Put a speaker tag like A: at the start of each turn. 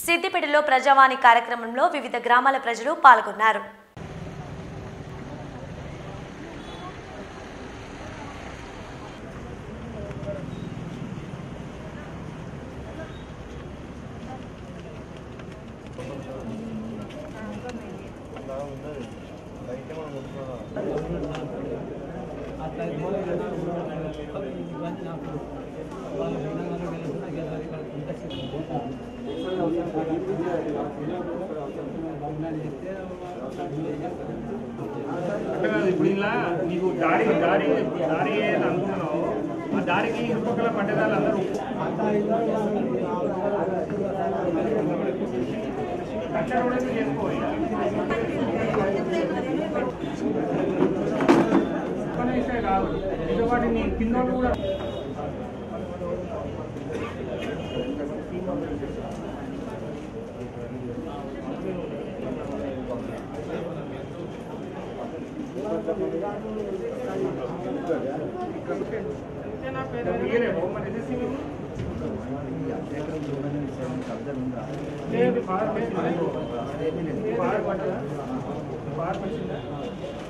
A: సిద్దిపేటలో ప్రజావాణి కార్యక్రమంలో వివిధ గ్రామాల ప్రజలు పాల్గొన్నారు
B: అంటే కాదు, ఇప్పుడు ఇలా నీకు దారి దారి దారి ఏది అనుకున్నావు ఆ దారికి ఇరుపక్కల పట్టేదాళ్ళు అందరూ కట్టెలు కూడా చేసుకోవాలి పని అయితే కాదు ఇది వాటిని కింద వాళ్ళు కూడా నా పేరు ఇయ్యలేము మరి ఎస్ఎస్సీ మేము లేదు ఫార్ లేదు ఫార్ పడ్డదా ఫార్ వచ్చిందా